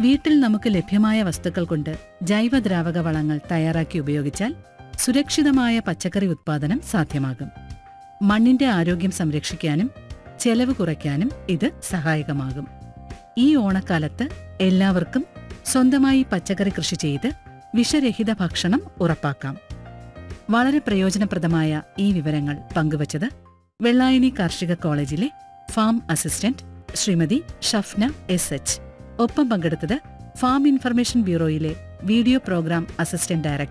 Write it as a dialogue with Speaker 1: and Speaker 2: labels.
Speaker 1: വീട്ടിൽ നമുക്ക് ലഭ്യമായ വസ്തുക്കൾ കൊണ്ട് ജൈവദ്രാവക വളങ്ങൾ തയ്യാറാക്കി ഉപയോഗിച്ചാൽ സുരക്ഷിതമായ പച്ചക്കറി ഉത്പാദനം സാധ്യമാകും മണ്ണിന്റെ ആരോഗ്യം സംരക്ഷിക്കാനും ചെലവ് കുറയ്ക്കാനും ഇത് സഹായകമാകും ഈ ഓണക്കാലത്ത് എല്ലാവർക്കും സ്വന്തമായി പച്ചക്കറി കൃഷി ചെയ്ത് വിഷരഹിത ഭക്ഷണം ഉറപ്പാക്കാം വളരെ പ്രയോജനപ്രദമായ ഈ വിവരങ്ങൾ പങ്കുവച്ചത് വെള്ളായണി കാർഷിക കോളേജിലെ farm assistant Shrimati Shafna S H ഒപ്പം പങ്കെടുത്തത് ഫാം ഇൻഫർമേഷൻ ബ്യൂറോയിലെ വീഡിയോ പ്രോഗ്രാം അസിസ്റ്റന്റ് ഡയറക്ടർ